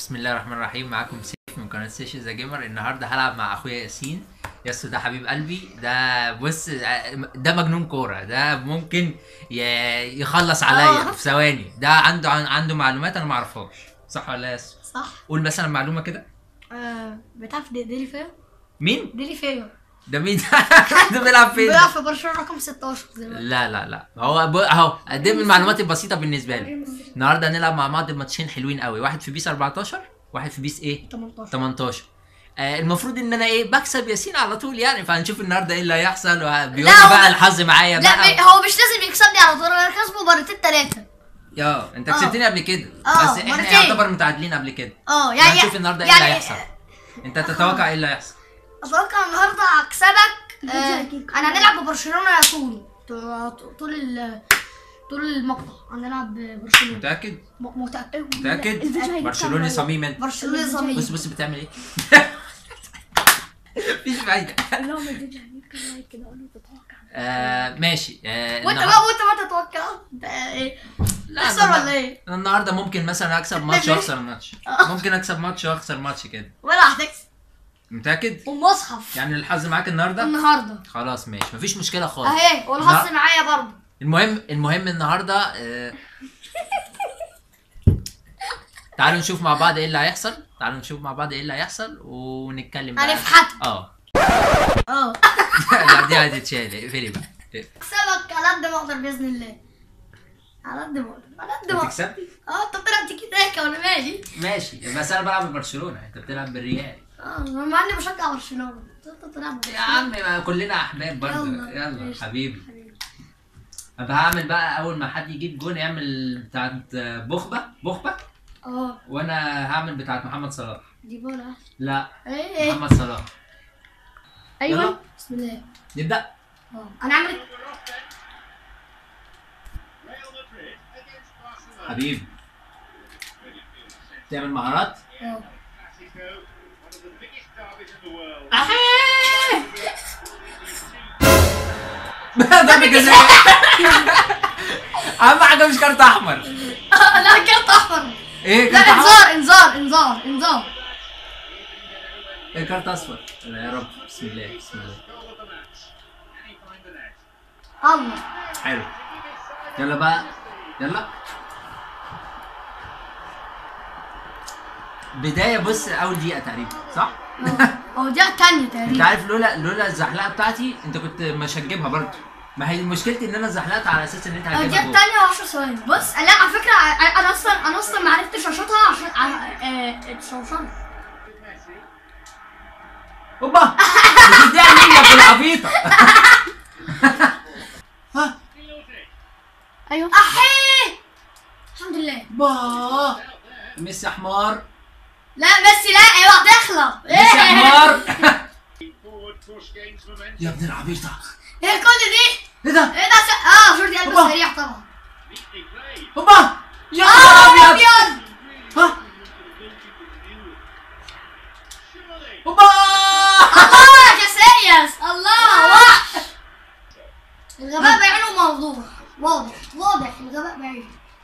بسم الله الرحمن الرحيم معاكم سيف من قناه سيشن ذا جيمر النهارده هلعب مع اخويا ياسين ياسو ده حبيب قلبي ده بص ده مجنون كوره ده ممكن ي- يخلص عليا آه. في ثواني ده عنده عنده معلومات انا ما اعرفهاش صح ولا لا يا ياسو صح قول مثلا معلومه كده آه بتعرف دي- ديلي فيو مين ديلي فيو ده مين ده بيلعب فين بيلعب في برشلونه رقم 16 دلوقتي لا لا لا هو ب- اهو دي من المعلومات البسيطه بالنسبه لي النهارده هنلعب مع بعض ماتشين حلوين قوي واحد في بيس 14 واحد في بيس ايه 18 18 آه المفروض ان انا ايه بكسب ياسين على طول يعني فهنشوف النهارده ايه اللي هيحصل وبيقول لا، هو بقى ب- الحظ معايا لا بقى بي- هو مش لازم يكسبني على طول انا كسبه مرتين ثلاثه يا انت آه. كسبتني قبل كده آه، بس احنا مرتين. يعتبر متعادلين قبل كده اه يعني هنشوف النهارده ايه يعني اللي هيحصل انت تتوقع ايه اللي هيحصل اتوقع النهارده هكسبك آه انا هنلعب ببرشلونه طول طول ال طول المقطع هنلعب ببرشلونه متاكد م- متاكد متاكد برشلوني صميم انت برشلونه صميم بص بص بتعمل ايه مفيش فايده لا ما تجيش عليك كده لايك كده قول له تتوقع آه ماشي آه وانت النهاردة- بقى وانت ما تتوقع انت ايه لا تخسر أنا- ولا ايه؟ انا النهارده ممكن مثلا اكسب ماتش واخسر ماتش ممكن اكسب ماتش واخسر ماتش كده ولا هتكسب متاكد ومصحف يعني الحظ معاك النهارده النهارده خلاص ماشي مفيش مشكله خالص اهي والحظ لا. معايا برضه المهم المهم النهارده آه، تعالوا نشوف مع بعض ايه اللي هيحصل تعالوا نشوف مع بعض ايه اللي هيحصل ونتكلم بقى هنفحت. اه اه لا دي هتتشال اقفلي بقى اكسبك على قد ما اقدر باذن الله على قد ما اقدر على قد ما اقدر هتكسبني اه انت بتلعب تيكي تاكا وانا مالي ماشي بس انا بلعب ببرشلونه انت بتلعب بالريال اه مع اني بشجع برشلونه انت بتلعب يا عم ما كلنا احباب برضه يلا. يلا ماشي. حبيبي طب هعمل بقى اول ما حد يجيب جون يعمل بتاعت بخبه بخبه اه وانا هعمل بتاعت محمد صلاح دي بولا لا ايه محمد صلاح يلا ايوه بسم الله نبدا اه انا عامل حبيبي تعمل مهارات اه ضربة جزاء اهم حاجه مش كارت احمر لا كارت احمر ايه لا كارت احمر انذار انذار انذار انذار ايه كارت اصفر لا يا رب بسم الله بسم الله الله حلو يلا بقى يلا بدايه بص اول دقيقه تقريبا صح اه هو دي التانية انت تقريبا عارف لولا لولا الزحلقه بتاعتي انت كنت مش هتجيبها برضه ما هي مشكلتي ان انا زحلقت على اساس ان انت اه دي هتجيبها جول. التانية 10 ثواني بص لا على فكرة ع- انا اصلا انا اصلا ما عرفتش اشوطها عشان ع- اه اتشوشرت اوبا بتديها مين يا ابن العبيطه ها ايوه احي الحمد لله با ميسي حمار لا ميسي لا ايوه داخلة ميسي ايه حمار يا ابن العبيطه ايه كل دي ايه ده ايه ده س- اه جوردي قلب هوبا. سريع طبعا اوبا يا اه نهار ابيض ابيض ها اوبا الله يا كاسياس الله وحش الغباء بعينه موضوع واضح واضح الغباء بعينه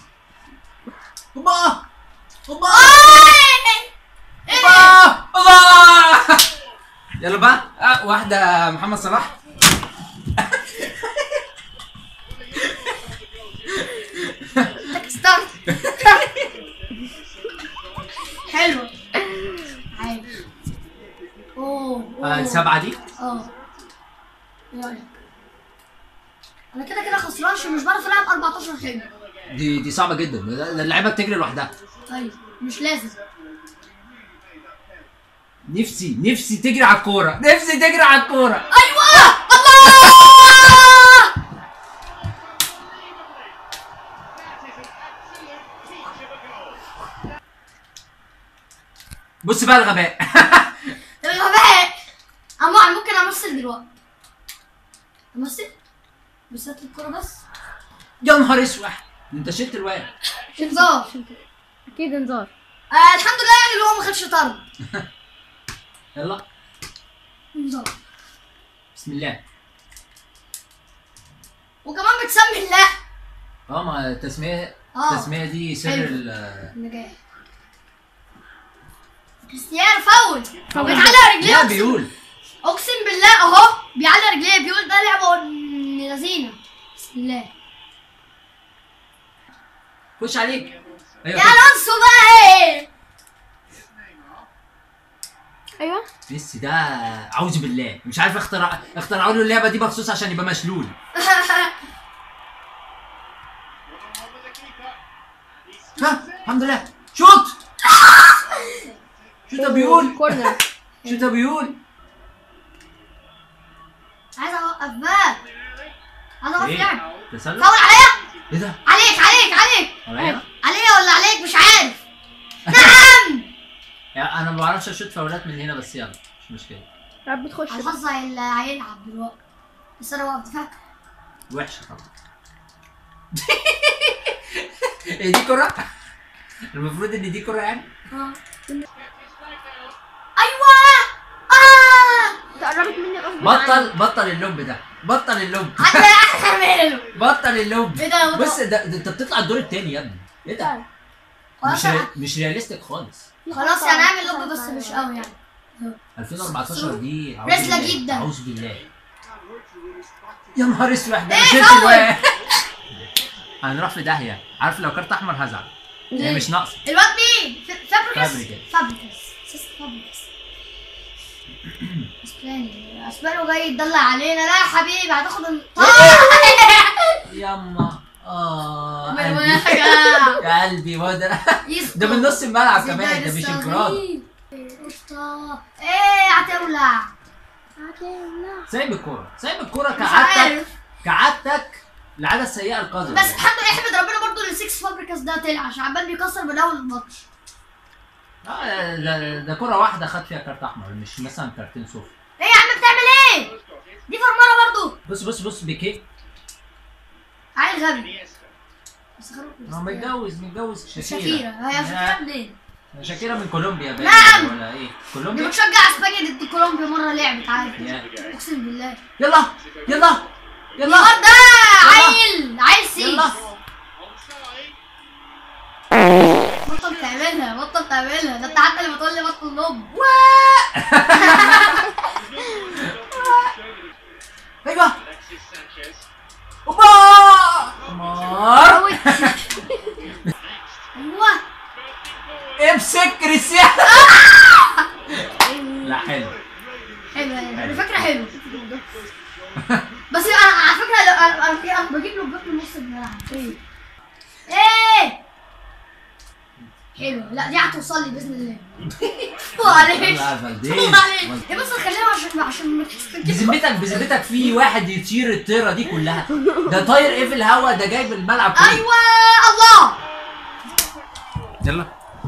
اوبا اوبا ايه اوبا اوبا يلا بقى آه، واحده محمد صلاح تك ستارت حلوة عادي اوه آه، أوه. السبعه دي اه ايه رايك؟ انا كده كده خسران عشان مش بعرف العب 14 حلو دي دي صعبه جدا ده- ده اللعيبه بتجري لوحدها طيب مش لازم نفسي نفسي تجري على الكوره نفسي تجري على الكوره ايوه الله بص بقى الغباء الغباء اما انا ممكن امثل دلوقتي امثل بس هات لي الكوره بس يا نهار اسود انت شلت الواد انذار اكيد انذار آه الحمد لله يعني اللي هو ما خدش طرد يلا انذار بسم الله وكمان بتسمي الله اه ما التسميه اه التسميه دي سر حلو. ال النجاح كريستيانو فاول فاول. بيتعلق رجليه لا أقسم- بيقول اقسم بالله اهو بيعلق رجليه بيقول ده لعبه ابن لذينه بسم الله خش عليك يا ايوه الونسو بقى ايه ايوه ميسي ده اعوذ بالله مش عارف اخترع اخترعوا له اللعبه دي مخصوص عشان يبقى مشلول ها الحمد لله شوت شوت بيقول كورنر شوت بيقول عايز اوقف بقى عايز اوقف ايه لعب تسلل فاول عليا ايه ده عليك عليك عليك عليا؟ عليا ولا عليك مش عارف نعم يعني انا ما بعرفش اشوت فاولات من هنا بس يلا مش مشكله يا رب تخش بقى. الحظ هيل- هيلعب دلوقتي بس انا واقف دفاع وحشه طبعا ايه دي كرة؟ المفروض ان دي كرة يعني؟ اه ايوه اه انت قربت مني غصب بطل بطل اللوب ده بطل اللوب حتى اعمله بطل اللوب ايه ده بص ده, ده انت بتطلع الدور التاني يا ابني ايه ده؟ خلاص مش ري... مش رياليستيك خالص خلاص يعني اعمل لوب بس مش قوي يعني 2014 دي أعوذ رسلة بالله، جدا. اعوذ بالله يا نهار اسود ده ايه أنا شلت فاول؟ الواد. هنروح في داهية عارف لو كارت احمر هزعل هي ليه؟ مش ناقصة الواد مين؟ ف- فابريكاس فابريكاس. فابريكاس سيس فابريكاس اسباني اسباني جاي يتدلع علينا لا يا حبيبي هتاخد ال- يما اه من قلبي وجع. يا قلبي هو ده يسكت. ده من نص الملعب زيدان كمان ده مش الصغير. انفراد قشطة. ايه هتولع سايب الكورة سايب الكورة مش كعادتك عارف كعادتك العادة السيئة القذرة بس الحمد لله احمد ربنا برضو ان 6 فابريكاس ده طلع عشان عمال بيكسر من اول الماتش آه، ده ده كرة واحدة خد فيها كارت أحمر مش مثلا كارتين صفر ايه يا عم بتعمل ايه؟ دي فرمانة برضو بص بص بص بيكي عيل غبي بس خرب هو متجوز متجوز شاكيرا شاكيرا هي شاكيرا منين؟ شاكيرا من كولومبيا باين نعم. ولا ايه؟ دي كولومبيا بتشجع اسبانيا ضد كولومبيا مرة لعبت عادي يا- اقسم بالله يلا يلا يلا نيمار ده عيل عيل سيس يلا بطل تعملها بطل تعملها ده انت حتى اللي بتقول لي بطل نوم ايوه اوبا مار ايوه امسك كريستيانو لا حلو حلو انا فاكره حلو بس انا على فكره لو انا انا أنا بجيب له بجيب له نص الملعب ايه حلو لا دي هتوصل لي باذن الله معلش يلا يا فالديز معلش يا بس خلينا عشان عشان ما بذمتك بذمتك في واحد يطير الطيره دي كلها ده طاير ايه في الهوا ده جايب الملعب كله ايوه الله يلا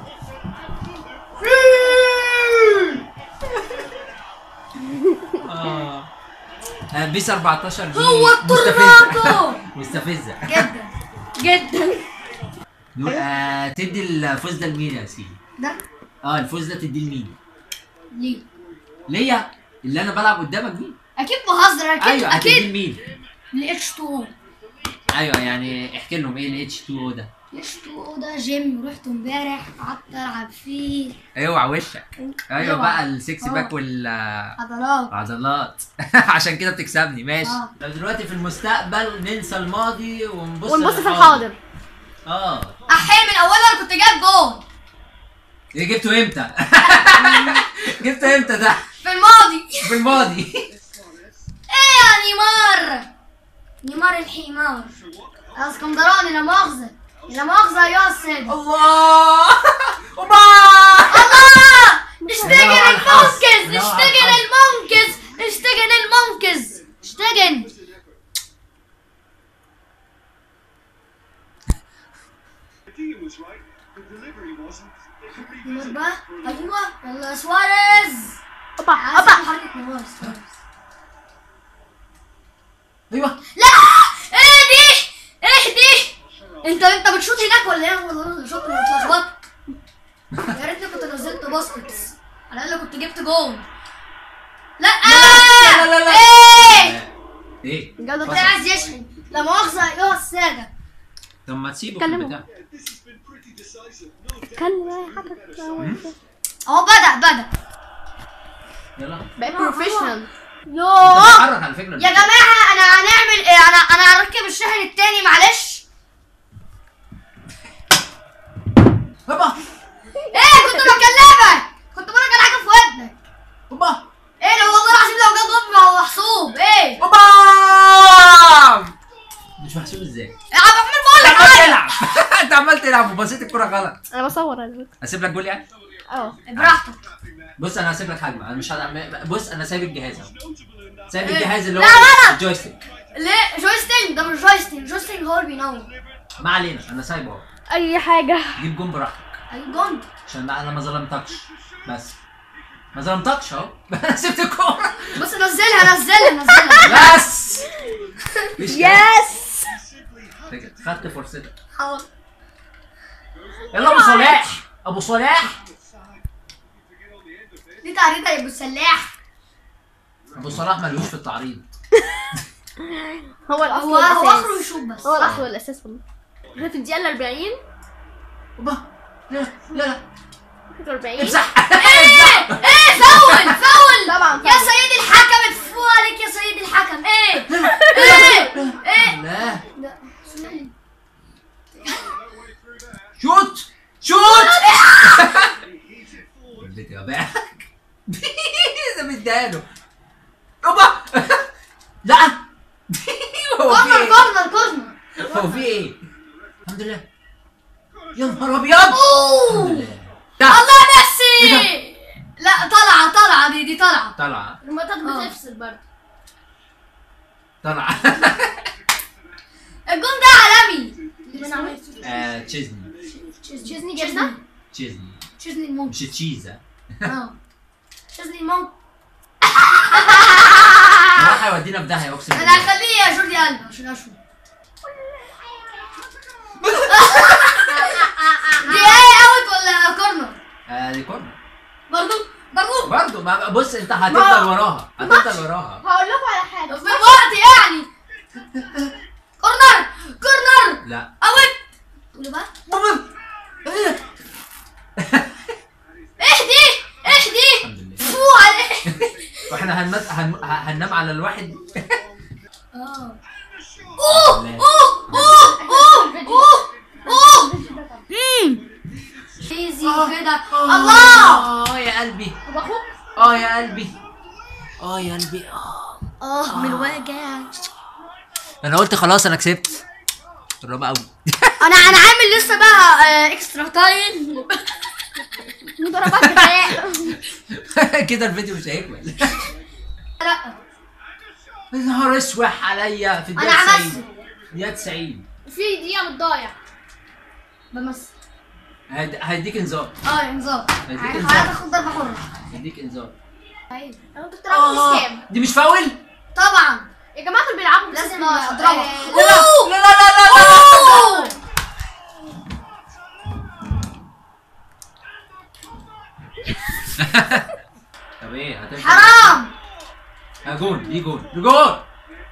آه. آه، بيس 14 دي هو مستفزة التورنادو مستفزة جدا جدا نقول آه تدي الفوز ده لمين يا سيدي؟ ده اه الفوز ده تديه لمين؟ ليه؟ ليا اللي انا بلعب قدامك دي اكيد بهزر اكيد ايوه هتديه اكيد لمين؟ لاتش 2 ايوه يعني احكي لهم ايه الاتش 2 او ده اتش 2 ده جيم رحت امبارح قعدت العب فيه اوعى وشك ايوه اوعى. بقى السكس اوعى. باك عضلات والعضلات عشان كده بتكسبني ماشي آه. لو دلوقتي في المستقبل ننسى الماضي ونبص ونبص في الحاضر اه احيي من اولها انا كنت جايب جول ايه جبته امتى؟ جبته امتى ده؟ في الماضي في الماضي ايه يا نيمار نيمار الحمار اسكندراني لا مؤاخذة لا مؤاخذة ايها السادة الله اوبا الله اشتجن الله على الحظ. المنقذ الله على اشتجن الحظ. المنقذ اشتجن المنقذ اشتجن The team was right, the delivery wasn't. It could be نيمار visible بقى for a ايوه يلا يا سواريز اوبا عايز اوبا حركة نيمار سواريز ايوه لا ايه دي ايه دي انت انت بتشوط هناك ولا ايه والله شوط اتلخبطت يا ريتني كنت نزلت باسكتس على الاقل كنت جبت جول لا لا لا لا لا ايه ايه الجودة كنت عايز يشحن لا مؤاخذة ايها السادة طب ما تسيبه في كلمه. البتاع This has been pretty decisive, no doubt. كلم اي حاجة اهو بدأ بدأ يلا بقيت بروفيشنال يوه بتتحرك على فكره يا جماعة انا هنعمل ايه انا انا هركب الشاحن التاني معلش هوبا ايه كنت بكلمك كنت بقول لك على حاجة في ودنك هوبا ايه لو والله العظيم لو جه ضرب هو محسوب ايه هوبا مش محسوب ازاي؟ يا عم محمود بقول انت لك عمال حاجة تلعب انت عمال تلعب وبصيت الكوره غلط انا بصور على فكره اسيب لك جول يعني؟ اه براحتك بص انا هسيب لك هجمه انا مش هعمل بص انا سايب الجهاز اهو سايب إيه؟ الجهاز اللي لا، هو لا، لا. الجويستيك ليه جويستيك ده مش جويستيك جويستيك هو اللي بينور ما علينا انا سايبه اهو اي حاجه جيب جون براحتك اي جون عشان انا ما ظلمتكش بس ما ظلمتكش اهو انا سبت الكوره بص نزلها نزلها نزلها بس مفيش كده. يس خدت فرصتك حاضر يلا ابو صلاح ابو صلاح دي تعريضة يا ابو السلاح ابو صلاح ملوش في التعريض هو الاصل هو هو اخره والاساس يشوف بس هو الاصل والاساس والله احنا في الدقيقه ال 40 اوبا لا لا لا 40 امسح ايه ايه فول فول طبعا يا سيدي الحكم اتفو عليك يا سيدي الحكم ايه ايه ايه لا لا شوت شوت وديت يا باك ده مدياله اوبا لا هو في كورنر ايه؟ كورنر كورنر هو في ايه؟ الحمد لله يا نهار ابيض الحمد اوه لله ده الله ميسي لا طالعه طالعه دي دي طالعه طلع الماتات آه. بتفصل برضه طلع الجون ده عالمي من عملت آه، تشيزني تشيزني جبنا تشيزني تشيزني المونك مش تشيزة اه تشيزني المونك راح يودينا في داهية اقسم انا بالله هخليه يا جوردي قلب عشان اشوف دي ايه اوت ولا كورنر آه، دي كورنر برضو برضو برضه ما بص انت هتفضل وراها هتفضل وراها هقول لكم على حاجه في وقت يعني كورنر كورنر لا اوت قولوا بقى اهدي اهدي الحمد لله فو عليه واحنا هنمس... هن... ه- هننام على الواحد اه اوه اوه اوه اوه اوه اوه امم ايزي كده الله اه يا قلبي واخوك اه يا قلبي اه يا قلبي اه اه من الوجع انا قلت خلاص انا كسبت الرابع قوي انا انا عامل لسه بقى آه، اكسترا تايم مضاربات بتاع كده الفيديو مش هيكمل لا يا نهار اسوح عليا في انا الدقيقة عملت 90 دقيقة 90 في دقيقه بتضيع بمثل هيد- هيديك انذار اه انذار هيديك عايز انذار. اخد ضربه حره هيديك انذار ايوه انا كنت بتلعبوا مش كام دي مش فاول؟ طبعا يا جماعه دول بيلعبوا لازم بس- آه، اضربها لا لا لا لا لا أوه! طب ايه هتفضل حرام ها جون دي جون دي جون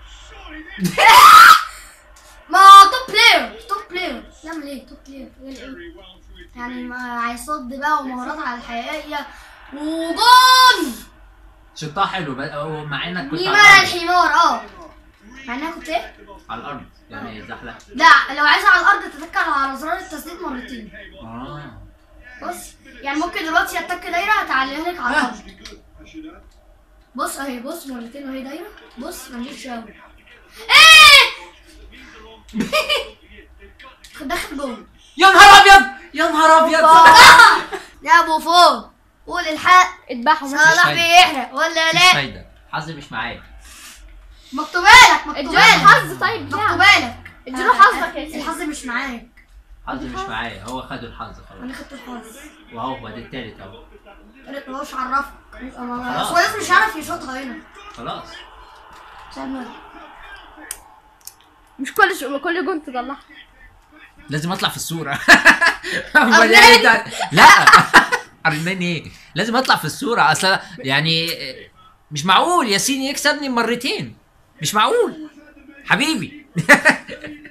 ما توب بلاير توب بلاير يعمل ايه توب بلاير يعمل ايه يعني ما هيصد بقى ومهارات على الحقيقيه وجون شطها حلو بقى- مع انك كنت على نيمار الارض الحمار اه مع انها كنت ايه على الارض يعني زحلقه لا لو عايزها على الارض تتك على زرار التسديد مرتين اه بص يعني ممكن دلوقتي اتك دايره هتعليها لك على الارض بص اهي بص مرتين وهي دايره بص ما نجيش قوي ايه داخل جول يا نهار ابيض يا نهار ابيض يا ابو فوق قول الحق اذبحوا مثلا صلاح فايدة. بيحرق ولا مفيش لا فايده حظي مش معايا مكتوبه لك مكتوبه اديله لك حظ طيب مكتوبه يعني لك اديله حظك يا سيدي الحظ مش معاك حظي مش معايا هو خد الحظ خلاص انا خدت الحظ وهو هو ده التالت اهو قالت ملوش عرفك يبقى ما- خلاص. هو لازم مش عارف يشوطها هنا خلاص عشان مش كل ش... كل جون تطلعها لازم اطلع في الصوره أمال إيه ده؟ لا ارنان ايه لازم اطلع في الصوره اصلا يعني مش معقول ياسين يكسبني مرتين مش معقول حبيبي